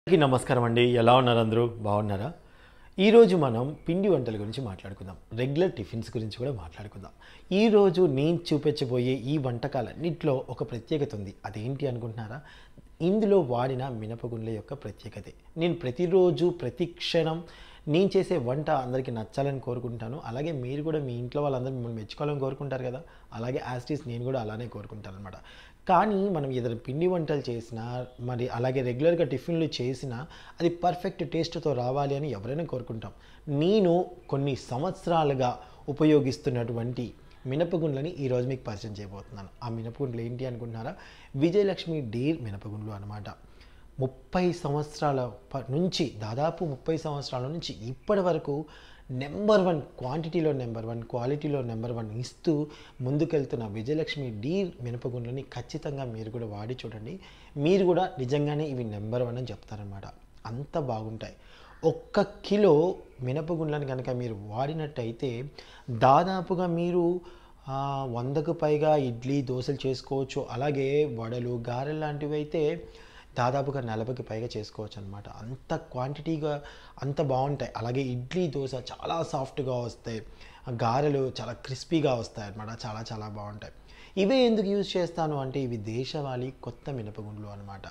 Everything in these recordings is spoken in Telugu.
అందరికీ నమస్కారం అండి ఎలా ఉన్నారు అందరూ బాగున్నారా ఈరోజు మనం పిండి వంటల గురించి మాట్లాడుకుందాం రెగ్యులర్ టిఫిన్స్ గురించి కూడా మాట్లాడుకుందాం ఈరోజు నేను చూపించబోయే ఈ వంటకాలన్నింటిలో ఒక ప్రత్యేకత ఉంది అదేంటి అనుకుంటున్నారా ఇందులో వాడిన మినపగుండ్ల యొక్క ప్రత్యేకతే నేను ప్రతిరోజు ప్రతి క్షణం నేను చేసే వంట అందరికీ నచ్చాలని కోరుకుంటాను అలాగే మీరు కూడా మీ ఇంట్లో వాళ్ళందరూ మిమ్మల్ని మెచ్చుకోవాలని కోరుకుంటారు కదా అలాగే యాస్టీస్ నేను కూడా అలానే కోరుకుంటాను అనమాట కానీ మనం ఏదైనా పిండి వంటలు చేసినా మరి అలాగే రెగ్యులర్గా టిఫిన్లు చేసినా అది పర్ఫెక్ట్ టేస్ట్తో రావాలి అని ఎవరైనా కోరుకుంటాం నేను కొన్ని సంవత్సరాలుగా ఉపయోగిస్తున్నటువంటి మినపగుండ్లని ఈరోజు మీకు పరిచయం చేయబోతున్నాను ఆ మినపగుండ్లు ఏంటి అనుకుంటున్నారా విజయలక్ష్మి డీర్ మినపగుండ్లు అనమాట ముప్పై సంవత్సరాల ప- నుంచి దాదాపు ముప్పై సంవత్సరాల నుంచి ఇప్పటి వరకు నెంబర్ వన్ క్వాంటిటీలో నెంబర్ వన్ క్వాలిటీలో నెంబర్ వన్ ఇస్తూ ముందుకెళ్తున్న విజయలక్ష్మి డీ మినపగుండ్లని ఖచ్చితంగా మీరు కూడా వాడి చూడండి మీరు కూడా నిజంగానే ఇవి నెంబర్ వన్ అని చెప్తారనమాట అంత బాగుంటాయి ఒక్క కిలో మినపగుండ్లను కనుక మీరు వాడినట్టయితే దాదాపుగా మీరు ఆ, వందకు పైగా ఇడ్లీ దోశలు చేసుకోవచ్చు అలాగే వడలు గారెలు లాంటివి అయితే దాదాపుగా నలభైకి పైగా చేసుకోవచ్చు అనమాట అంత క్వాంటిటీగా అంత బాగుంటాయి అలాగే ఇడ్లీ దోశ చాలా సాఫ్ట్గా వస్తాయి ఆ గారెలు చాలా క్రిస్పీగా వస్తాయి అనమాట చాలా చాలా బాగుంటాయి ఇవే ఎందుకు యూజ్ చేస్తాను అంటే ఇవి దేశవాళీ కొత్త మినపగుండ్లు అనమాట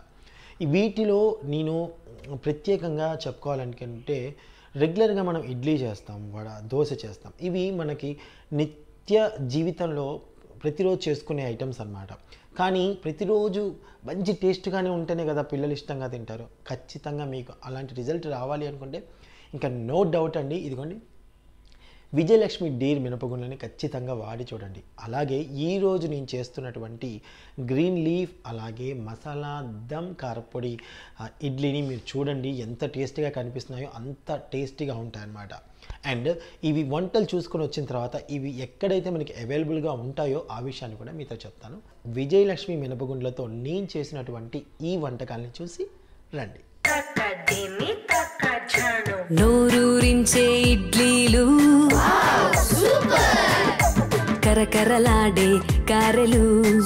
వీటిలో నేను ప్రత్యేకంగా చెప్పుకోవాలనుకుంటే రెగ్యులర్గా మనం ఇడ్లీ చేస్తాం వడ దోశ చేస్తాం ఇవి మనకి నిత్య జీవితంలో ప్రతిరోజు చేసుకునే ఐటమ్స్ అన్నమాట కానీ ప్రతిరోజు మంచి టేస్ట్గానే ఉంటేనే కదా పిల్లలు ఇష్టంగా తింటారు ఖచ్చితంగా మీకు అలాంటి రిజల్ట్ రావాలి అనుకుంటే ఇంకా నో డౌట్ అండి ఇదిగోండి విజయలక్ష్మి డీర్ మినపగుండ్లని ఖచ్చితంగా వాడి చూడండి అలాగే ఈరోజు నేను చేస్తున్నటువంటి గ్రీన్ లీఫ్ అలాగే మసాలా దమ్ కారపొడి ఆ, ఇడ్లీని మీరు చూడండి ఎంత టేస్టీగా కనిపిస్తున్నాయో అంత టేస్టీగా ఉంటాయన్నమాట అండ్ ఇవి వంటలు చూసుకొని వచ్చిన తర్వాత ఇవి ఎక్కడైతే మనకి అవైలబుల్గా ఉంటాయో ఆ విషయాన్ని కూడా మీతో చెప్తాను విజయలక్ష్మి మినపగుండ్లతో నేను చేసినటువంటి ఈ వంటకాలని చూసి రండి తక్కదిమి తక్కజను నోరూరించే ఇడ్లీలు కరకరలాడే కారెలు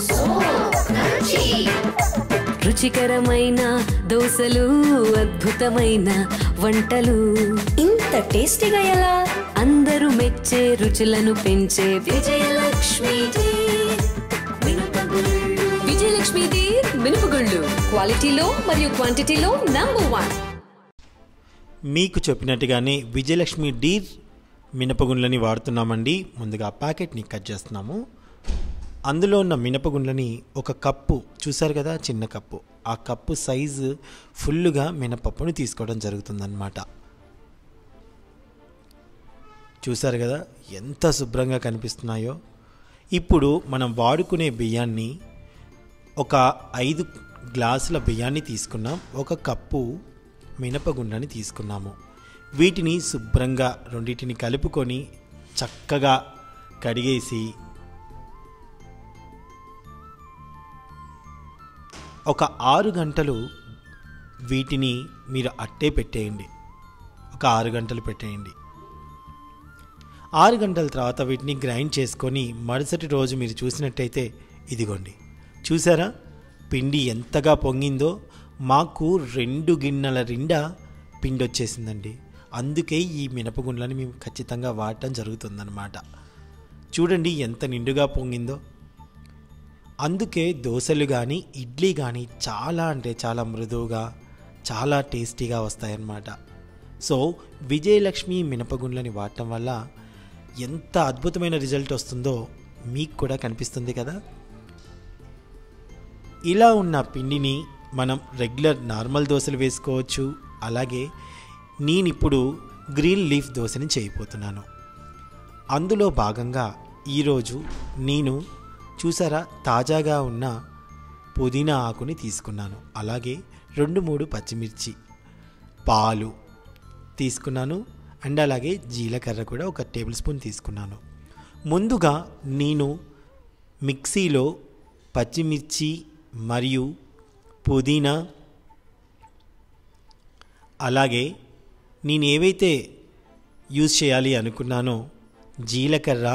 రుచికరమైన దోసలు అద్భుతమైన వంటలు ఇంత టేస్టీగా ఎలా అందరూ మెచ్చే రుచులను పెంచే విజయలక్ష్మి టీ. మినపగుళ్ళు. విజయలక్ష్మి టీ మినపగుళ్ళు క్వాలిటీలో మరియు క్వాంటిటీలో నంబర్ వన్ మీకు చెప్పినట్టుగానే విజయలక్ష్మి డీర్ మినపగుండ్లని వాడుతున్నామండి ముందుగా ప్యాకెట్ని కట్ చేస్తున్నాము అందులో ఉన్న మినపగుండ్లని ఒక కప్పు చూసారు కదా చిన్న కప్పు ఆ కప్పు సైజు ఫుల్లుగా మినపప్పుని తీసుకోవడం జరుగుతుందన్నమాట చూసారు కదా ఎంత శుభ్రంగా కనిపిస్తున్నాయో ఇప్పుడు మనం వాడుకునే బియ్యాన్ని ఒక ఐదు గ్లాసుల బియ్యాన్ని తీసుకున్నాం ఒక కప్పు మినపగుండని తీసుకున్నాము వీటిని శుభ్రంగా రెండింటిని కలుపుకొని చక్కగా కడిగేసి ఒక ఆరు గంటలు వీటిని మీరు అట్టే పెట్టేయండి ఒక ఆరు గంటలు పెట్టేయండి ఆరు గంటల తర్వాత వీటిని గ్రైండ్ చేసుకొని మరుసటి రోజు మీరు చూసినట్టయితే ఇదిగోండి చూసారా పిండి ఎంతగా పొంగిందో మాకు రెండు గిన్నెల నిండా పిండి వచ్చేసిందండి అందుకే ఈ మినపగుండ్లని మేము ఖచ్చితంగా వాడటం జరుగుతుందన్నమాట చూడండి ఎంత నిండుగా పొంగిందో అందుకే దోశలు కానీ ఇడ్లీ కానీ చాలా అంటే చాలా మృదువుగా చాలా టేస్టీగా వస్తాయన్నమాట సో విజయలక్ష్మి మినపగుండ్లని వాడటం వల్ల ఎంత అద్భుతమైన రిజల్ట్ వస్తుందో మీకు కూడా కనిపిస్తుంది కదా ఇలా ఉన్న పిండిని మనం రెగ్యులర్ నార్మల్ దోశలు వేసుకోవచ్చు అలాగే నేను ఇప్పుడు గ్రీన్ లీఫ్ దోశని చేయబోతున్నాను అందులో భాగంగా ఈరోజు నేను చూసారా తాజాగా ఉన్న పుదీనా ఆకుని తీసుకున్నాను అలాగే రెండు మూడు పచ్చిమిర్చి పాలు తీసుకున్నాను అండ్ అలాగే జీలకర్ర కూడా ఒక టేబుల్ స్పూన్ తీసుకున్నాను ముందుగా నేను మిక్సీలో పచ్చిమిర్చి మరియు పుదీనా అలాగే నేను ఏవైతే యూజ్ చేయాలి అనుకున్నానో జీలకర్ర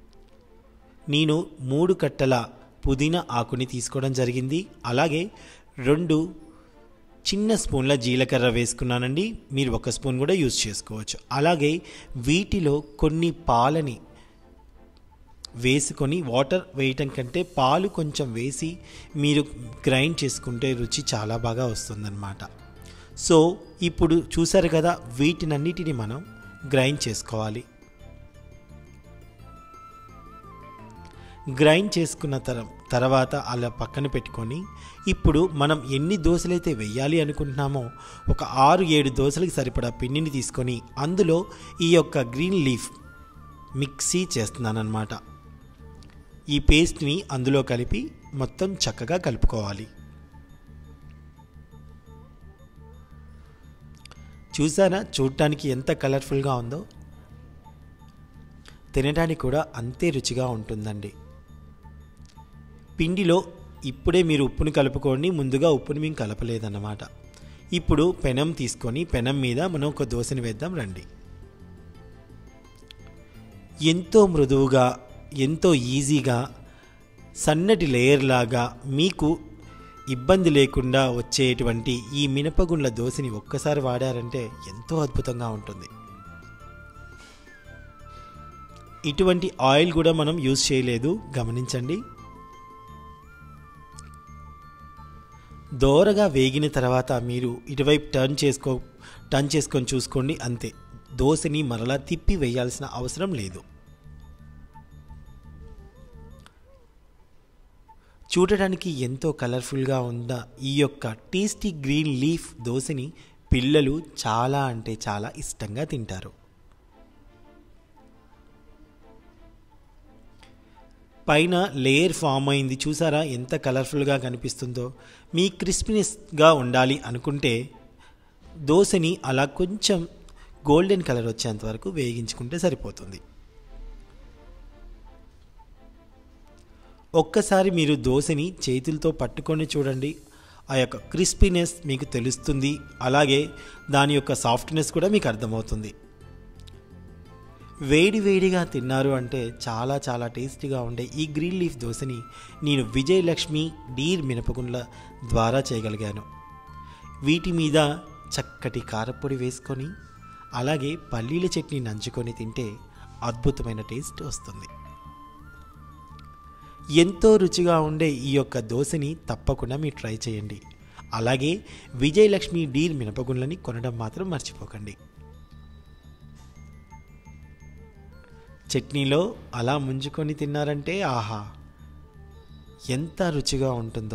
నేను మూడు కట్టల పుదీనా ఆకుని తీసుకోవడం జరిగింది అలాగే రెండు చిన్న స్పూన్ల జీలకర్ర వేసుకున్నానండి మీరు ఒక స్పూన్ కూడా యూజ్ చేసుకోవచ్చు అలాగే వీటిలో కొన్ని పాలని వేసుకొని వాటర్ వేయటం కంటే పాలు కొంచెం వేసి మీరు గ్రైండ్ చేసుకుంటే రుచి చాలా బాగా వస్తుందన్నమాట సో ఇప్పుడు చూసారు కదా వీటినన్నిటిని మనం గ్రైండ్ చేసుకోవాలి గ్రైండ్ చేసుకున్న తర తర్వాత అలా పక్కన పెట్టుకొని ఇప్పుడు మనం ఎన్ని దోశలైతే వెయ్యాలి అనుకుంటున్నామో ఒక ఆరు ఏడు దోశలకి సరిపడా పిండిని తీసుకొని అందులో ఈ యొక్క గ్రీన్ లీఫ్ మిక్సీ చేస్తున్నానన్నమాట ఈ పేస్ట్ని అందులో కలిపి మొత్తం చక్కగా కలుపుకోవాలి చూసారా చూడటానికి ఎంత కలర్ఫుల్గా ఉందో తినడానికి కూడా అంతే రుచిగా ఉంటుందండి పిండిలో ఇప్పుడే మీరు ఉప్పుని కలుపుకోండి ముందుగా ఉప్పుని మేము కలపలేదన్నమాట ఇప్పుడు పెనం తీసుకొని పెనం మీద మనం ఒక దోశని వేద్దాం రండి ఎంతో మృదువుగా ఎంతో ఈజీగా సన్నటి లేయర్ లాగా మీకు ఇబ్బంది లేకుండా వచ్చేటువంటి ఈ మినపగుండ్ల దోశని ఒక్కసారి వాడారంటే ఎంతో అద్భుతంగా ఉంటుంది ఇటువంటి ఆయిల్ కూడా మనం యూజ్ చేయలేదు గమనించండి దోరగా వేగిన తర్వాత మీరు ఇటువైపు టర్న్ చేసుకో టర్న్ చేసుకొని చూసుకోండి అంతే దోశని మరలా తిప్పి వేయాల్సిన అవసరం లేదు చూడటానికి ఎంతో కలర్ఫుల్గా ఉన్న ఈ యొక్క టేస్టీ గ్రీన్ లీఫ్ దోశని పిల్లలు చాలా అంటే చాలా ఇష్టంగా తింటారు పైన లేయర్ ఫామ్ అయింది చూసారా ఎంత కలర్ఫుల్గా కనిపిస్తుందో మీ క్రిస్పీనెస్గా ఉండాలి అనుకుంటే దోశని అలా కొంచెం గోల్డెన్ కలర్ వచ్చేంత వరకు వేగించుకుంటే సరిపోతుంది ఒక్కసారి మీరు దోశని చేతులతో పట్టుకొని చూడండి ఆ యొక్క క్రిస్పీనెస్ మీకు తెలుస్తుంది అలాగే దాని యొక్క సాఫ్ట్నెస్ కూడా మీకు అర్థమవుతుంది వేడి వేడిగా తిన్నారు అంటే చాలా చాలా టేస్టీగా ఉండే ఈ గ్రీన్ లీఫ్ దోశని నేను విజయలక్ష్మి డీర్ మినపగుండ్ల ద్వారా చేయగలిగాను వీటి మీద చక్కటి కారపొడి వేసుకొని అలాగే పల్లీల చట్నీ నంచుకొని తింటే అద్భుతమైన టేస్ట్ వస్తుంది ఎంతో రుచిగా ఉండే ఈ యొక్క దోశని తప్పకుండా మీరు ట్రై చేయండి అలాగే విజయలక్ష్మి డీర్ మినపగుండ్లని కొనడం మాత్రం మర్చిపోకండి చట్నీలో అలా ముంచుకొని తిన్నారంటే ఆహా ఎంత రుచిగా ఉంటుందో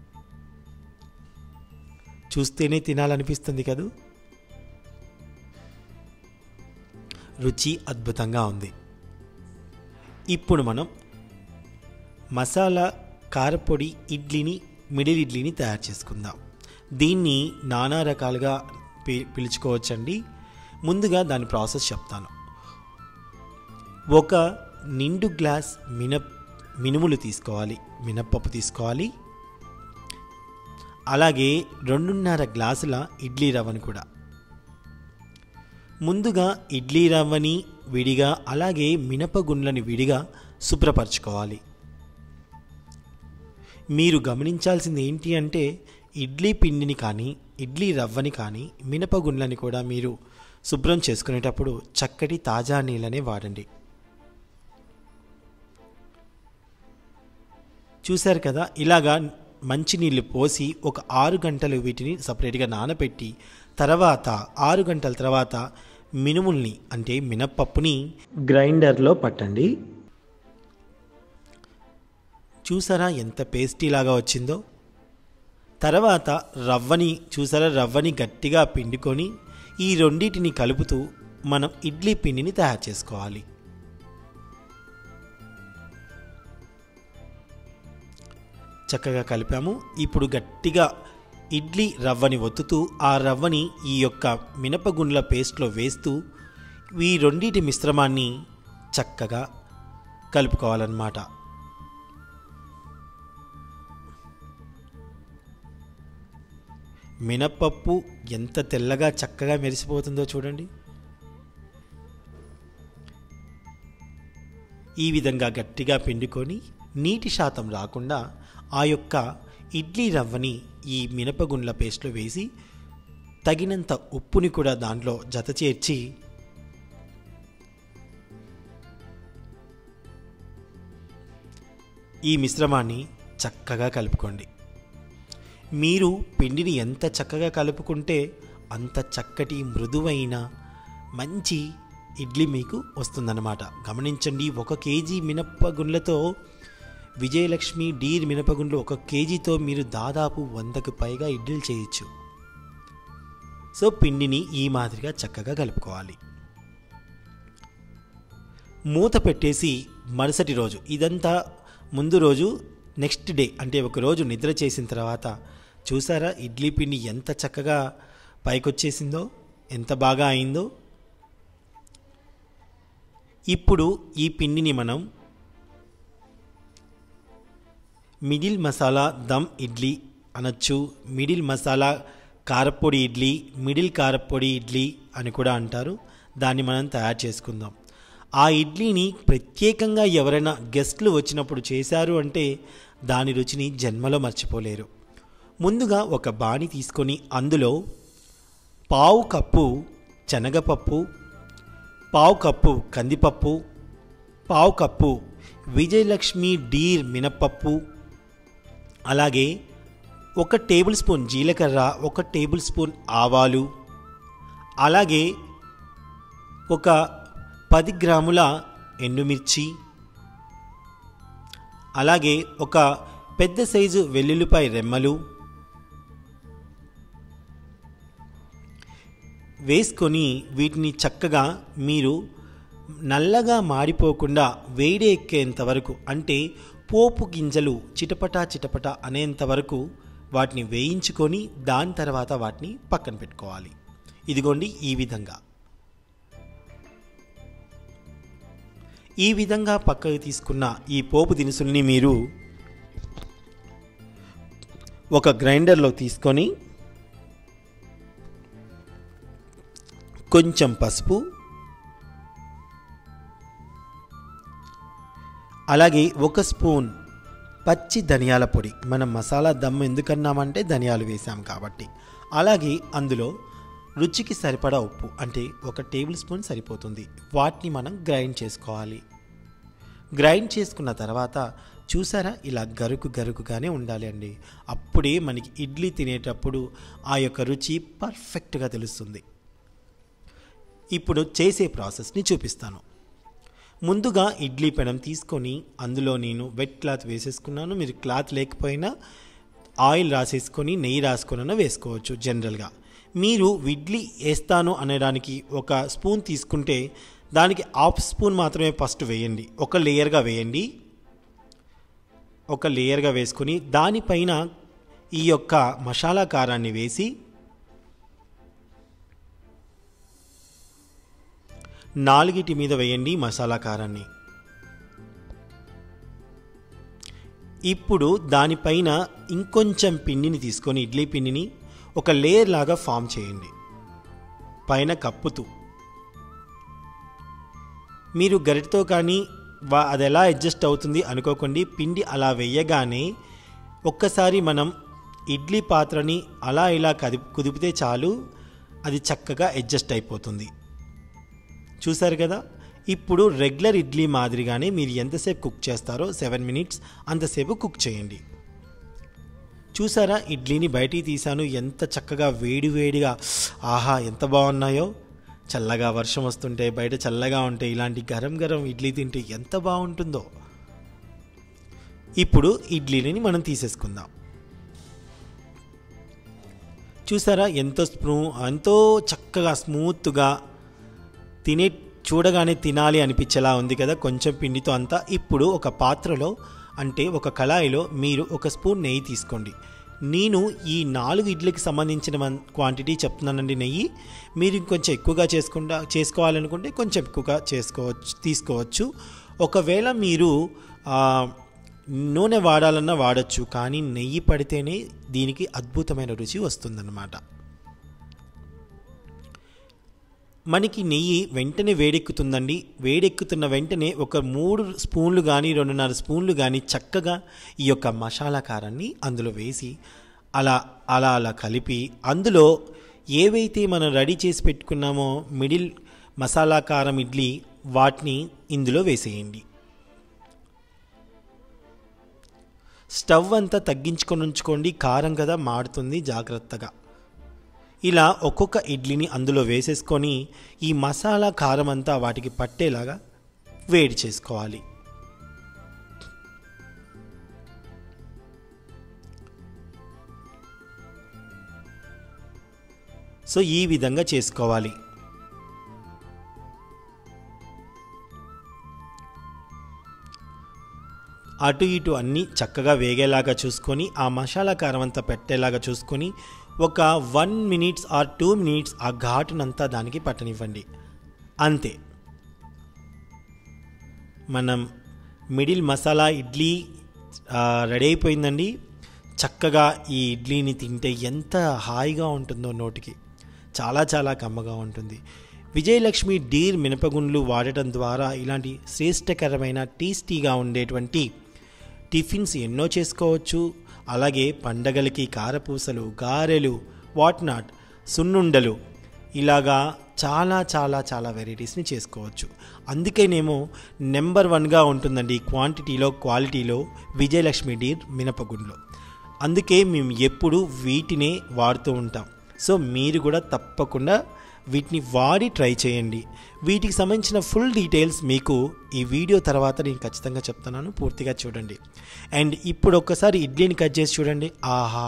చూస్తేనే తినాలనిపిస్తుంది కదూ రుచి అద్భుతంగా ఉంది ఇప్పుడు మనం మసాలా కారపొడి ఇడ్లీని మిడిల్ ఇడ్లీని తయారు చేసుకుందాం దీన్ని నానా రకాలుగా పి పిలుచుకోవచ్చండి ముందుగా దాని ప్రాసెస్ చెప్తాను ఒక నిండు గ్లాస్ మినప్ మినుములు తీసుకోవాలి మినప్పప్పు తీసుకోవాలి అలాగే రెండున్నర గ్లాసుల ఇడ్లీ రవ్వను కూడా ముందుగా ఇడ్లీ రవ్వని విడిగా అలాగే మినపగుండ్లని విడిగా శుభ్రపరచుకోవాలి మీరు గమనించాల్సింది ఏంటి అంటే ఇడ్లీ పిండిని కానీ ఇడ్లీ రవ్వని కానీ మినపగుండ్లని కూడా మీరు శుభ్రం చేసుకునేటప్పుడు చక్కటి తాజా నీళ్ళనే వాడండి చూశారు కదా ఇలాగా మంచినీళ్ళు పోసి ఒక ఆరు గంటలు వీటిని సపరేట్గా నానబెట్టి తర్వాత ఆరు గంటల తర్వాత మినుముల్ని అంటే మినప్పప్పుని గ్రైండర్లో పట్టండి చూసారా ఎంత పేస్టీ లాగా వచ్చిందో తర్వాత రవ్వని చూసారా రవ్వని గట్టిగా పిండుకొని ఈ రెండింటిని కలుపుతూ మనం ఇడ్లీ పిండిని తయారు చేసుకోవాలి చక్కగా కలిపాము ఇప్పుడు గట్టిగా ఇడ్లీ రవ్వని ఒత్తుతూ ఆ రవ్వని ఈ యొక్క మినపగుండ్ల పేస్ట్లో వేస్తూ ఈ రెండింటి మిశ్రమాన్ని చక్కగా కలుపుకోవాలన్నమాట మినప్పప్పు ఎంత తెల్లగా చక్కగా మెరిసిపోతుందో చూడండి ఈ విధంగా గట్టిగా పిండుకొని నీటి శాతం రాకుండా ఆ యొక్క ఇడ్లీ రవ్వని ఈ మినపగుండ్ల పేస్ట్లో వేసి తగినంత ఉప్పుని కూడా దాంట్లో జత చేర్చి ఈ మిశ్రమాన్ని చక్కగా కలుపుకోండి మీరు పిండిని ఎంత చక్కగా కలుపుకుంటే అంత చక్కటి మృదువైన మంచి ఇడ్లీ మీకు వస్తుందన్నమాట గమనించండి ఒక కేజీ మినపగుండ్లతో విజయలక్ష్మి డీర్ మినపగుండ్లు ఒక కేజీతో మీరు దాదాపు వందకు పైగా ఇడ్లీలు చేయొచ్చు సో పిండిని ఈ మాదిరిగా చక్కగా కలుపుకోవాలి మూత పెట్టేసి మరుసటి రోజు ఇదంతా ముందు రోజు నెక్స్ట్ డే అంటే ఒక రోజు నిద్ర చేసిన తర్వాత చూసారా ఇడ్లీ పిండి ఎంత చక్కగా పైకొచ్చేసిందో ఎంత బాగా అయిందో ఇప్పుడు ఈ పిండిని మనం మిడిల్ మసాలా దమ్ ఇడ్లీ అనొచ్చు మిడిల్ మసాలా కారపొడి ఇడ్లీ మిడిల్ కారపొడి ఇడ్లీ అని కూడా అంటారు దాన్ని మనం తయారు చేసుకుందాం ఆ ఇడ్లీని ప్రత్యేకంగా ఎవరైనా గెస్ట్లు వచ్చినప్పుడు చేశారు అంటే దాని రుచిని జన్మలో మర్చిపోలేరు ముందుగా ఒక బాణి తీసుకొని అందులో పావు కప్పు శనగపప్పు పావు కప్పు కందిపప్పు పావు కప్పు విజయలక్ష్మి డీర్ మినప్పప్పు అలాగే ఒక టేబుల్ స్పూన్ జీలకర్ర ఒక టేబుల్ స్పూన్ ఆవాలు అలాగే ఒక పది గ్రాముల ఎండుమిర్చి అలాగే ఒక పెద్ద సైజు వెల్లుల్లిపాయ రెమ్మలు వేసుకొని వీటిని చక్కగా మీరు నల్లగా మాడిపోకుండా వేడి ఎక్కేంత వరకు అంటే పోపు గింజలు చిటపటా చిటపట అనేంత వరకు వాటిని వేయించుకొని దాని తర్వాత వాటిని పక్కన పెట్టుకోవాలి ఇదిగోండి ఈ విధంగా ఈ విధంగా పక్కకు తీసుకున్న ఈ పోపు దినుసుల్ని మీరు ఒక గ్రైండర్లో తీసుకొని కొంచెం పసుపు అలాగే ఒక స్పూన్ పచ్చి ధనియాల పొడి మనం మసాలా దమ్ ఎందుకన్నామంటే ధనియాలు వేసాం కాబట్టి అలాగే అందులో రుచికి సరిపడా ఉప్పు అంటే ఒక టేబుల్ స్పూన్ సరిపోతుంది వాటిని మనం గ్రైండ్ చేసుకోవాలి గ్రైండ్ చేసుకున్న తర్వాత చూసారా ఇలా గరుకు గరుకుగానే ఉండాలి అండి అప్పుడే మనకి ఇడ్లీ తినేటప్పుడు ఆ యొక్క రుచి పర్ఫెక్ట్గా తెలుస్తుంది ఇప్పుడు చేసే ప్రాసెస్ని చూపిస్తాను ముందుగా ఇడ్లీ పెనం తీసుకొని అందులో నేను వెట్ క్లాత్ వేసేసుకున్నాను మీరు క్లాత్ లేకపోయినా ఆయిల్ రాసేసుకొని నెయ్యి రాసుకొని వేసుకోవచ్చు జనరల్గా మీరు ఇడ్లీ వేస్తాను అనడానికి ఒక స్పూన్ తీసుకుంటే దానికి హాఫ్ స్పూన్ మాత్రమే ఫస్ట్ వేయండి ఒక లేయర్గా వేయండి ఒక లేయర్గా వేసుకొని దానిపైన ఈ యొక్క మసాలా కారాన్ని వేసి నాలుగిటి మీద వేయండి మసాలా కారాన్ని ఇప్పుడు దానిపైన ఇంకొంచెం పిండిని తీసుకొని ఇడ్లీ పిండిని ఒక లేయర్ లాగా ఫామ్ చేయండి పైన కప్పుతూ మీరు గరిటతో కానీ వా అది ఎలా అడ్జస్ట్ అవుతుంది అనుకోకండి పిండి అలా వేయగానే ఒక్కసారి మనం ఇడ్లీ పాత్రని అలా ఇలా కది కుదిపితే చాలు అది చక్కగా అడ్జస్ట్ అయిపోతుంది చూసారు కదా ఇప్పుడు రెగ్యులర్ ఇడ్లీ మాదిరిగానే మీరు ఎంతసేపు కుక్ చేస్తారో సెవెన్ మినిట్స్ అంతసేపు కుక్ చేయండి చూసారా ఇడ్లీని బయటికి తీసాను ఎంత చక్కగా వేడి వేడిగా ఆహా ఎంత బాగున్నాయో చల్లగా వర్షం వస్తుంటే బయట చల్లగా ఉంటే ఇలాంటి గరం గరం ఇడ్లీ తింటే ఎంత బాగుంటుందో ఇప్పుడు ఇడ్లీని మనం తీసేసుకుందాం చూసారా ఎంతో స్ప్రూ ఎంతో చక్కగా స్మూత్గా తినే చూడగానే తినాలి అనిపించేలా ఉంది కదా కొంచెం పిండితో అంతా ఇప్పుడు ఒక పాత్రలో అంటే ఒక కళాయిలో మీరు ఒక స్పూన్ నెయ్యి తీసుకోండి నేను ఈ నాలుగు ఇడ్లీకి సంబంధించిన వన్- క్వాంటిటీ చెప్తున్నానండి నెయ్యి మీరు ఇంకొంచెం ఎక్కువగా చేసుకుంటా చేసుకోవాలనుకుంటే కొంచెం ఎక్కువగా చేసుకోవచ్చు తీసుకోవచ్చు ఒకవేళ మీరు ఆ, నూనె వాడాలన్నా వాడచ్చు కానీ నెయ్యి పడితేనే దీనికి అద్భుతమైన రుచి వస్తుందన్నమాట మనకి నెయ్యి వెంటనే వేడెక్కుతుందండి వేడెక్కుతున్న వెంటనే ఒక మూడు స్పూన్లు కానీ రెండున్నర స్పూన్లు కానీ చక్కగా ఈ యొక్క మసాలా కారాన్ని అందులో వేసి అలా అలా అలా కలిపి అందులో ఏవైతే మనం రెడీ చేసి పెట్టుకున్నామో మిడిల్ మసాలా కారం ఇడ్లీ వాటిని ఇందులో వేసేయండి స్టవ్ అంతా తగ్గించుకొని ఉంచుకోండి కారం కదా మాడుతుంది జాగ్రత్తగా ఇలా ఒక్కొక్క ఇడ్లీని అందులో వేసేసుకొని ఈ మసాలా కారం అంతా వాటికి పట్టేలాగా వేడి చేసుకోవాలి సో ఈ విధంగా చేసుకోవాలి అటు ఇటు అన్నీ చక్కగా వేగేలాగా చూసుకొని ఆ మసాలా కారం అంతా పెట్టేలాగా చూసుకొని ఒక one minutes or two minutes ఆ ఘాటునంతా దానికి పట్టనివ్వండి అంతే మనం మిడిల్ మసాలా ఇడ్లీ ఆ, రెడీ అయిపోయిందండి చక్కగా ఈ ఇడ్లీని తింటే ఎంత హాయిగా ఉంటుందో నోటికి చాలా చాలా కమ్మగా ఉంటుంది విజయలక్ష్మి డీర్ మినపగుండ్లు వాడటం ద్వారా ఇలాంటి శ్రేష్టకరమైన టేస్టీగా ఉండేటువంటి టిఫిన్స్ ఎన్నో చేసుకోవచ్చు అలాగే పండగలకి కారపూసలు గారెలు వాట్ నాట్ సున్నుండలు ఇలాగా చాలా చాలా చాలా వెరైటీస్ని చేసుకోవచ్చు అందుకేనేమో నెంబర్ వన్గా ఉంటుందండి క్వాంటిటీలో క్వాలిటీలో విజయలక్ష్మి డీర్ మినపగుండ్లు అందుకే మేము ఎప్పుడు వీటినే వాడుతూ ఉంటాం సో మీరు కూడా తప్పకుండా వీటిని వాడి ట్రై చేయండి వీటికి సంబంధించిన ఫుల్ డీటెయిల్స్ మీకు ఈ వీడియో తర్వాత నేను ఖచ్చితంగా చెప్తున్నాను పూర్తిగా చూడండి అండ్ ఇప్పుడు ఒక్కసారి ఇడ్లీని కట్ చేసి చూడండి ఆహా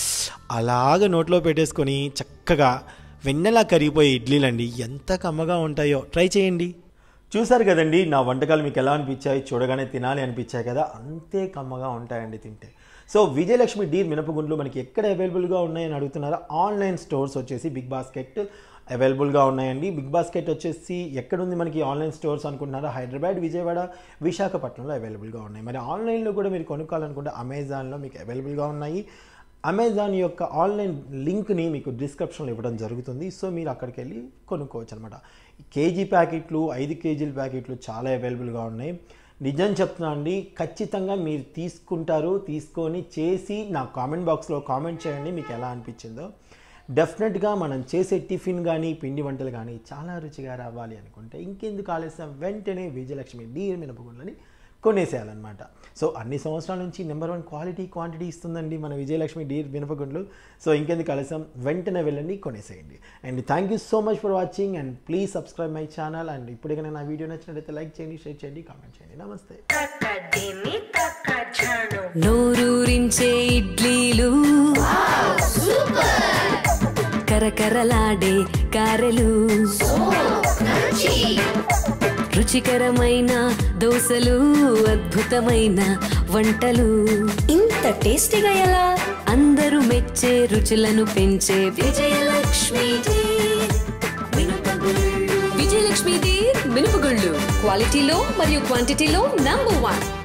అలాగ నోట్లో పెట్టేసుకొని చక్కగా వెన్నెలా కరిగిపోయే ఇడ్లీలండి ఎంత కమ్మగా ఉంటాయో ట్రై చేయండి చూసారు కదండి నా వంటకాలు మీకు ఎలా అనిపించాయి చూడగానే తినాలి అనిపించాయి కదా అంతే కమ్మగా ఉంటాయండి తింటే సో విజయలక్ష్మి డీర్ మినపగుండ్లు మనకి ఎక్కడ అవైలబుల్గా ఉన్నాయని అడుగుతున్నారా ఆన్లైన్ స్టోర్స్ వచ్చేసి బిగ్ బాస్కెట్ అవైలబుల్గా ఉన్నాయండి బిగ్ బాస్కెట్ వచ్చేసి ఎక్కడుంది మనకి ఆన్లైన్ స్టోర్స్ అనుకుంటున్నారా హైదరాబాద్ విజయవాడ విశాఖపట్నంలో అవైలబుల్గా ఉన్నాయి మరి ఆన్లైన్లో కూడా మీరు కొనుక్కోవాలనుకుంటే అమెజాన్లో మీకు అవైలబుల్గా ఉన్నాయి అమెజాన్ యొక్క ఆన్లైన్ లింక్ని మీకు డిస్క్రిప్షన్లో ఇవ్వడం జరుగుతుంది సో మీరు అక్కడికి వెళ్ళి కొనుక్కోవచ్చు అనమాట కేజీ ప్యాకెట్లు ఐదు కేజీల ప్యాకెట్లు చాలా అవైలబుల్గా ఉన్నాయి నిజం చెప్తున్నా అండి ఖచ్చితంగా మీరు తీసుకుంటారు తీసుకొని చేసి నా కామెంట్ బాక్స్లో కామెంట్ చేయండి మీకు ఎలా అనిపించిందో డెఫినెట్గా మనం చేసే టిఫిన్ కానీ పిండి వంటలు కానీ చాలా రుచిగా రావాలి అనుకుంటే ఇంకెందుకు ఆలస్యం వెంటనే విజయలక్ష్మి డీర్ మినపగుండ్లని కొనేసేయాలన్నమాట సో అన్ని సంవత్సరాల నుంచి నెంబర్ వన్ క్వాలిటీ క్వాంటిటీ ఇస్తుందండి మన విజయలక్ష్మి డీర్ మినపగుండ్లు సో ఇంకెందుకు ఆలస్యం వెంటనే వెళ్ళండి కొనేసేయండి and thank you so much for watching and please subscribe my channel and ఇప్పటికైనా నా వీడియో నచ్చినట్లయితే లైక్ చేయండి షేర్ చేయండి కామెంట్ చేయండి నమస్తే తక్కదిమి తక్క ఝాను నోరూరించే ఇడ్లీలు కరకరలాడే కారెలు రుచికరమైన దోసలు అద్భుతమైన వంటలు ఇంత టేస్టీగా ఎలా అందరూ మెచ్చే రుచులను పెంచే విజయలక్ష్మి విజయలక్ష్మి మినపగుళ్ళు క్వాలిటీలో మరియు క్వాంటిటీలో నంబర్ వన్